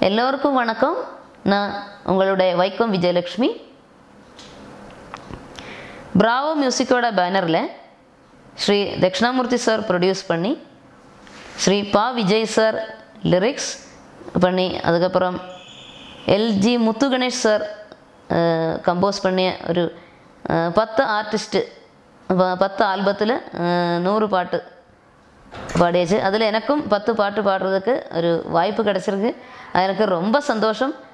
எல்லோருக்கும் வணக்கம் நான் உங்களுடைய வைக்கம் விஜயலக்ஷ்மி பிராவோ மியூசிக்கோட பேனரில் ஸ்ரீ தட்சிணாமூர்த்தி சார் ப்ரொடியூஸ் பண்ணி ஸ்ரீ பா விஜய் சார் லிரிக்ஸ் பண்ணி அதுக்கப்புறம் LG Muthu Ganesh sir compose பண்ணிய ஒரு அஹ், பத்து ஆர்டிஸ்ட்டு பத்து ஆல்பத்தில் நூறு பாட்டு பாடியாச்சு அதில் எனக்கும் பத்து பாட்டு பாடுறதுக்கு ஒரு வாய்ப்பு கிடச்சிருக்கு அது எனக்கு ரொம்ப சந்தோஷம்